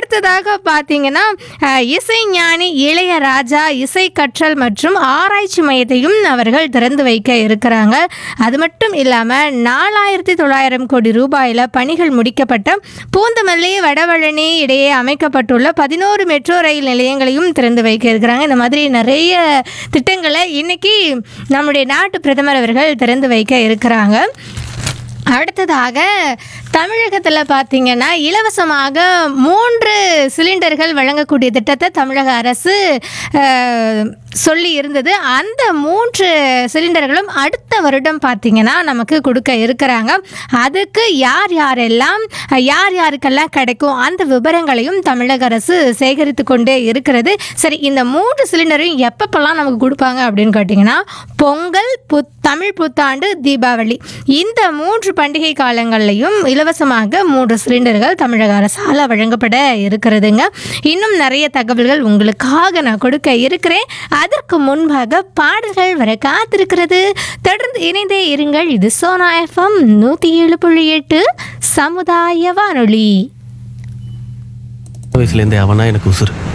அடுத்ததாக பார்த்தீங்கன்னா அஹ், இசைஞானி இளையராஜா இசை கற்றல் மற்றும் ஆராய்ச்சி மையத்தையும் அவர்கள் திறந்து வைக்க இருக்கிறாங்க அது மட்டும் இல்லாமல் நாலாயிரத்தி தொள்ளாயிரம் கோடி ரூபாயில் பணிகள் முடிக்கப்பட்ட பூந்தமல்லி வடவழனி இடையே அமைக்கப்பட்டுள்ள பதினோரு மெட்ரோ ரயில் நிலையங்களையும் திறந்து வைக்க இருக்கிறாங்க இந்த மாதிரி நிறைய திட்டங்களை இன்னைக்கு நம்முடைய நாட்டு பிரதமர் அவர்கள் திறந்து வைக்க இருக்கிறாங்க அடுத்ததாக தமிழகத்தில் பார்த்தீங்கன்னா இலவசமாக மூன்று சிலிண்டர்கள் வழங்கக்கூடிய திட்டத்தை தமிழக அரசு அஹ், சொல்லி இருந்தது அந்த மூன்று சிலிண்டர்களும் அடுத்த வருடம் பார்த்தீங்கன்னா நமக்கு கொடுக்க இருக்கிறாங்க அதுக்கு யார் யாரெல்லாம் யார் யாருக்கெல்லாம் கிடைக்கும் அந்த விவரங்களையும் தமிழக அரசு சேகரித்து கொண்டே இருக்கிறது சரி இந்த மூன்று சிலிண்டரையும் எப்பப்பெல்லாம் நமக்கு கொடுப்பாங்க அப்படின்னு கேட்டிங்கன்னா பொங்கல் புத் தமிழ் புத்தாண்டு தீபாவளி இந்த மூன்று பண்டிகை காலங்கள்லையும் இலவசமாக மூன்று சிலிண்டர்கள் தமிழக அரசால் வழங்கப்பட இருக்கிறதுங்க இன்னும் நிறைய தகவல்கள் உங்களுக்காக நான் கொடுக்க இருக்கிறேன் அதற்கு முன்பாக பாடல்கள் வர காத்திருக்கிறது தொடர்ந்து இணைந்தே இருங்கள் இது சோனா எஃப்எம் நூற்றி ஏழு புள்ளி எட்டு சமுதாய வானொலி வயசுலேருந்தே அவனா எனக்கு உசுறு